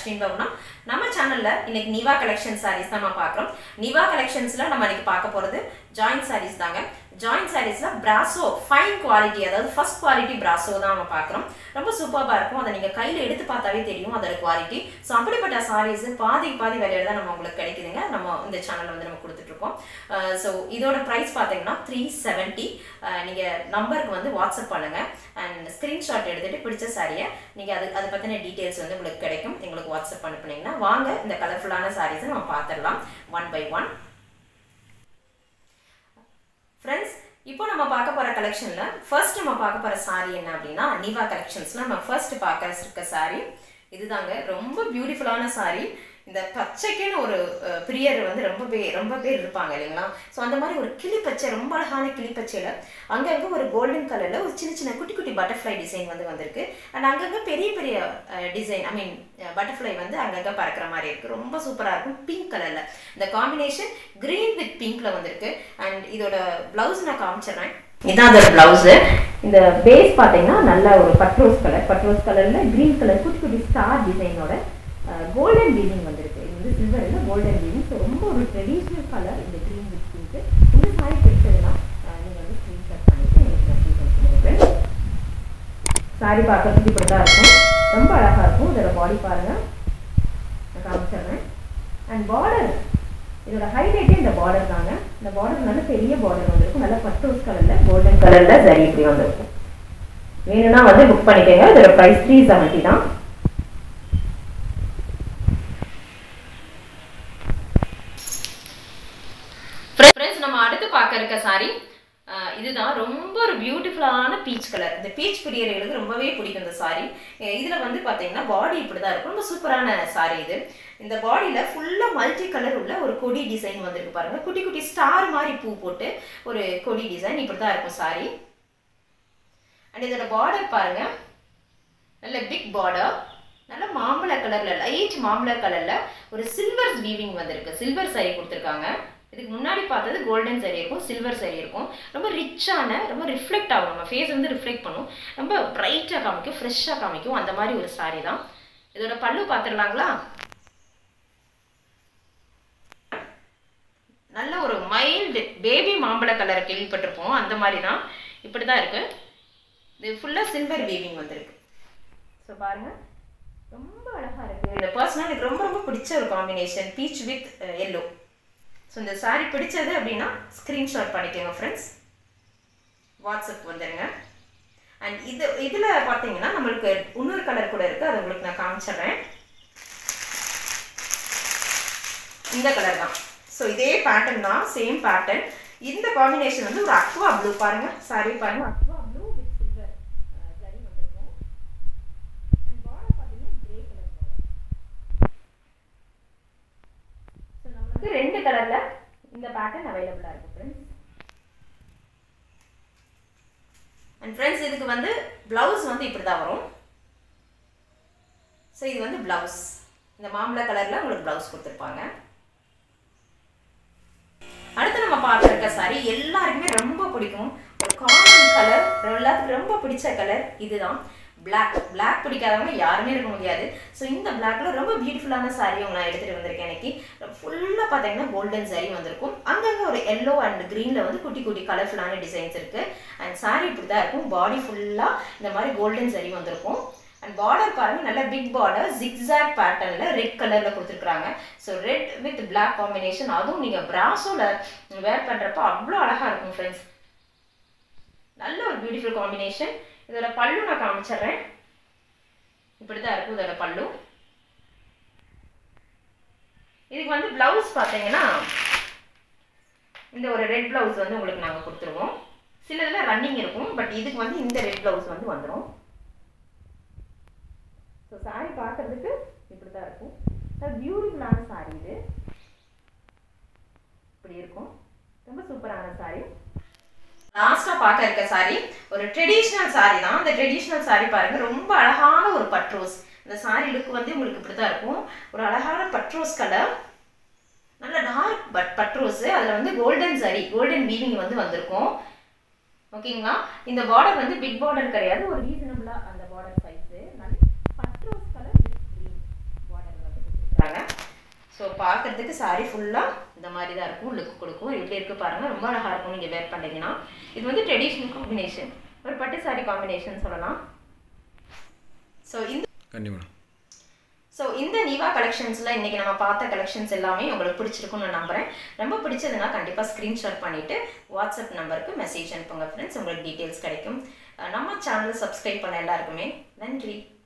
அஸ்வின் பவனா நம்ம சேனல்ல இன்னைக்கு நிவா கலெக்ஷன் சாரீஸ் தான் நம்ம பார்க்குறோம் நிவா கலெக்ஷன்ஸ்ல நம்ம இன்னைக்கு பார்க்க போறது ஜாயிண்ட் சாரீஸ் தாங்க ஜாயிண்ட் சாரீஸ்ல பிராசோ ஃபைன் குவாலிட்டி அதாவது ஃபர்ஸ்ட் குவாலிட்டி பிராசோ தான் நம்ம பார்க்குறோம் ரொம்ப சூப்பராக இருக்கும் அதை நீங்கள் கையில் எடுத்து பார்த்தாவே தெரியும் அதோட குவாலிட்டி ஸோ அப்படிப்பட்ட சாரீஸ் பாதி பாதி விலையில தான் நம்ம உங்களுக்கு கிடைக்குதுங்க நம்ம இந்த சேனலில் வந்து நம்ம கொடுத்துட்ருக்கோம் ஸோ இதோட ப்ரைஸ் பார்த்தீங்கன்னா த்ரீ செவன்ட்டி நீங்கள் நம்பருக்கு வந்து வாட்ஸ்அப் பண்ணுங்கள் அண்ட் ஸ்க்ரீன்ஷாட் எடுத்துகிட்டு பிடிச்ச சாரியை நீங்கள் அது அதை பற்றின டீட்டெயில்ஸ் வந்து உங்களுக்கு கிடைக்கும் எங்களுக்கு வாட்ஸ்அப் அனுப்புனீங்கன்னா வாங்க இந்த கலர்ஃபுல்லான சாரீஸை நம்ம பார்த்துடலாம் ஒன் பை ஒன் ஃப்ரெண்ட்ஸ் இப்போ நம்ம பார்க்க போகிற கலெக்ஷனில் ஃபர்ஸ்ட் நம்ம பார்க்க போகிற சாரி என்ன அப்படின்னா நிவா கலெக்ஷன்ஸில் நம்ம ஃபர்ஸ்ட் பார்க்க இருக்க சாரி இதுதாங்க ரொம்ப பியூட்டிஃபுல்லான சாரி இந்த பச்சைக்குன்னு ஒரு அஹ், பிரியர் வந்து ரொம்ப பேர் ரொம்ப பேர் இருப்பாங்க இல்லைங்களா ஸோ அந்த மாதிரி ஒரு கிளி பச்சை ரொம்ப அழகான கிளி பச்சையில் அங்கங்கே ஒரு கோல்டன் கலரில் ஒரு சின்ன சின்ன குட்டி குட்டி பட்டர்ஃப்ளை டிசைன் வந்து வந்திருக்கு அண்ட் அங்கங்கே பெரிய பெரிய டிசைன் ஐ மீன் பட்டர்ஃப்ளை வந்து அங்கங்கே பறக்கிற மாதிரி இருக்குது ரொம்ப சூப்பராக இருக்கும் பிங்க் கலரில் இந்த காம்பினேஷன் க்ரீன் வித் பிங்க்ல வந்திருக்கு அண்ட் இதோட ப்ளவுஸ் நான் காமிச்சிடுறேன் இதான் அதோட ப்ளவுஸு இந்த பேஸ் பார்த்தீங்கன்னா நல்ல ஒரு பட்ரோஸ் கலர் பட்ரோஸ் கலரில் க்ரீன் கலர் குட்டி குட்டி ஸ்டார் டிசைனோட கோல்டன் வீவிங் வந்திருக்கு இது வந்து சில்வரில் கோல்டன் வீவிங் ஸோ ரொம்ப ஒரு ட்ரெடிஷ்னல் கலர் இந்த க்ரீன் வித் பிங்க்கு இந்த சாரி பிடிச்சதுன்னா நீங்கள் வந்து ஸ்க்ரீன்ஷாட் பண்ணிட்டு எனக்கு மெசேஜ் அனுப்புங்க சாரி பார்க்கறதுக்கு இப்படி தான் இருக்கும் ரொம்ப அழகாக இருக்கும் இதோட பாடி பாருங்கள் நான் காமிச்சிடுறேன் அண்ட் பார்டர் இதோட ஹைலைட்டே இந்த பார்டர் தாங்க இந்த பார்டர் நல்ல பெரிய பார்டர் வந்திருக்கும் நல்ல பட்டோஸ் கலரில் கோல்டன் கலரில் சரி இப்படி வந்திருக்கும் வேணும்னா வந்து புக் பண்ணிக்கோங்க இதோட ப்ரைஸ் த்ரீ செவன்ட்டி தான் ஃப்ரெண்ட்ஸ் நம்ம அடுத்து பார்க்க இருக்க சாரி இதுதான் ரொம்ப ஒரு பியூட்டிஃபுல்லான பீச் கலர் இந்த பீச் பிரியர்களுக்கு ரொம்பவே பிடிக்கும் இந்த சாரி இதில் வந்து பார்த்தீங்கன்னா பாடி இப்படி தான் இருக்கும் ரொம்ப சூப்பரான சாரி இது இந்த பாடியில் ஃபுல்லாக மல்டி கலர் உள்ள ஒரு கொடி டிசைன் வந்திருக்கு பாருங்க குட்டி குட்டி ஸ்டார் மாதிரி பூ போட்டு ஒரு கொடி டிசைன் இப்படி தான் இருக்கும் சாரி அண்ட் இதோட பார்டர் பாருங்க நல்ல பிக் பார்டர் நல்ல மாம்பழ கலர்ல லைட் மாம்பழ கலர்ல ஒரு சில்வர் வீவிங் வந்திருக்கு சில்வர் saree கொடுத்துருக்காங்க இதுக்கு முன்னாடி பார்த்தது கோல்டன் saree இருக்கும் சில்வர் saree இருக்கும் ரொம்ப ரிச்சான ரொம்ப ரிஃப்ளெக்ட் ஆகும் நம்ம ஃபேஸ் வந்து ரிஃப்ளெக்ட் பண்ணும் ரொம்ப பிரைட்டாக காமிக்கும் ஃப்ரெஷ்ஷாக காமிக்கும் அந்த மாதிரி ஒரு saree தான் இதோட பல்லு பார்த்துடலாங்களா நல்ல ஒரு மைல்டு பேபி மாம்பழ கலர் கேள்விப்பட்டிருப்போம் அந்த மாதிரி தான் இப்படி தான் இருக்கு இது ஃபுல்லாக சில்வர் வீவிங் வந்திருக்கு ஸோ பாருங்க ரொம்ப அழகா இருக்கு இந்த பர்சனல் எனக்கு ரொம்ப ரொம்ப பிடிச்ச ஒரு combination peach with yellow so இந்த சாரி பிடிச்சது அப்படின்னா ஸ்க்ரீன்ஷாட் பண்ணிக்கோங்க ஃப்ரெண்ட்ஸ் வாட்ஸ்அப் வந்துடுங்க அண்ட் இது இதில் பார்த்தீங்கன்னா நம்மளுக்கு இன்னொரு கலர் கூட இருக்குது அதை உங்களுக்கு நான் காமிச்சிடுறேன் இந்த கலர் தான் ஸோ இதே பேட்டர்ன் தான் சேம் பேட்டர்ன் இந்த காம்பினேஷன் வந்து ஒரு அக்வா ப்ளூ பாருங்க சாரி பாருங்க aqua blue with silver zari வந்திருக்கும் அண்ட் பார்டர் பார்த்தீங்கன்னா கிரே கலர் பார்டர் ஸோ நம்மளுக்கு ரெண்டு கலர்ல இந்த பேட்டர்ன் அவைலபிளாக இருக்கு ஃப்ரெண்ட்ஸ் அண்ட் ஃப்ரெண்ட்ஸ் இதுக்கு வந்து ப்ளவுஸ் வந்து இப்படி தான் வரும் ஸோ இது வந்து ப்ளவுஸ் இந்த மாம்பழ கலரில் உங்களுக்கு ப்ளவுஸ் கொடுத்துருப்பாங்க அடுத்து நம்ம பார்க்க இருக்க சாரி எல்லாருக்குமே ரொம்ப பிடிக்கும் ஒரு காமன் கலர் எல்லாத்துக்கும் ரொம்ப பிடிச்ச கலர் இதுதான் Black Black பிடிக்காதவங்க யாருமே இருக்க முடியாது ஸோ இந்த பிளாக்ல ரொம்ப பியூட்டிஃபுல்லான சாரி உங்க நான் எடுத்துட்டு வந்திருக்கேன் இன்னைக்கு ஃபுல்லாக பார்த்தீங்கன்னா கோல்டன் சாரி வந்திருக்கும் அங்கங்கே ஒரு எல்லோ அண்ட் க்ரீனில் வந்து குட்டி குட்டி கலர்ஃபுல்லான டிசைன்ஸ் இருக்கு அண்ட் சாரி இப்படி தான் இருக்கும் பாடி ஃபுல்லாக இந்த மாதிரி கோல்டன் சாரி வந்திருக்கும் அண்ட் பார்டர் பாருங்க நல்ல பிக் பார்டர் ஜிக்ஸாக் பேட்டர்னில் ரெட் கலரில் கொடுத்துருக்காங்க so red with Black combination அதுவும் நீங்கள் பிராஸோட வேர் பண்ணுறப்ப அவ்வளோ அழகாக இருக்கும் ஃப்ரெண்ட்ஸ் நல்ல ஒரு பியூட்டிஃபுல் காம்பினேஷன் இதோட பல்லு நான் காமிச்சிடுறேன் இப்படி தான் இருக்கும் இதோட பல்லு இதுக்கு வந்து ப்ளவுஸ் பார்த்தீங்கன்னா இந்த ஒரு ரெட் ப்ளவுஸ் வந்து உங்களுக்கு நாங்கள் கொடுத்துருவோம் சில இதில் ரன்னிங் இருக்கும் பட் இதுக்கு வந்து இந்த ரெட் ப்ளவுஸ் வந்து வந்துடும் ஸோ சாரி பார்க்கறதுக்கு இப்படி தான் இருக்கும் பியூட்டிஃபுல்லான சாரி இது இப்படி இருக்கும் ரொம்ப சூப்பரான சாரி லாஸ்ட்டாக பார்க்க இருக்க சாரி ஒரு ட்ரெடிஷ்னல் சாரி தான் இந்த ட்ரெடிஷ்னல் சாரி பாருங்க ரொம்ப அழகான ஒரு பட்ரோஸ் இந்த சாரி லுக் வந்து உங்களுக்கு இப்படி தான் இருக்கும் ஒரு அழகான பட்ரோஸ் கலர் நல்ல டார்க் பட் பட்ரோஸ் அதில் வந்து கோல்டன் சாரி கோல்டன் வீவிங் வந்து வந்திருக்கும் ஓகேங்களா இந்த பார்டர் வந்து பிக் பார்டர் கிடையாது ஒரு ரீசனபிளாக அந்த பார்டர் சைஸு நல்ல பட்ரோஸ் colour with green border so பார்க்குறதுக்கு சாரி ஃபுல்லாக இந்த மாதிரி தான் இருக்கும் லுக் கொடுக்கும் எப்படி இருக்குது பாருங்கள் ரொம்ப அழகாக இருக்கும் நீங்கள் வேர் பண்ணிங்கன்னா இது வந்து ட்ரெடிஷ்னல் காம்பினேஷன் ஒரு பட்டு சாரி காம்பினேஷன் சொல்லலாம் ஸோ இந்த கண்டிப்பாக ஸோ இந்த நிவா கலெக்ஷன்ஸில் இன்றைக்கி நம்ம பார்த்த கலெக்ஷன்ஸ் எல்லாமே உங்களுக்கு பிடிச்சிருக்கும்னு நான் நம்புகிறேன் ரொம்ப பிடிச்சதுன்னா கண்டிப்பாக ஸ்க்ரீன்ஷாட் பண்ணிவிட்டு வாட்ஸ்அப் நம்பருக்கு மெசேஜ் அனுப்புங்க ஃப்ரெண்ட்ஸ் உங்களுக்கு டீட்டெயில்ஸ் கிடைக்கும் அஹ் நம்ம சேனலை சப்ஸ்கிரைப் பண்ண எல்லாருக்குமே நன்றி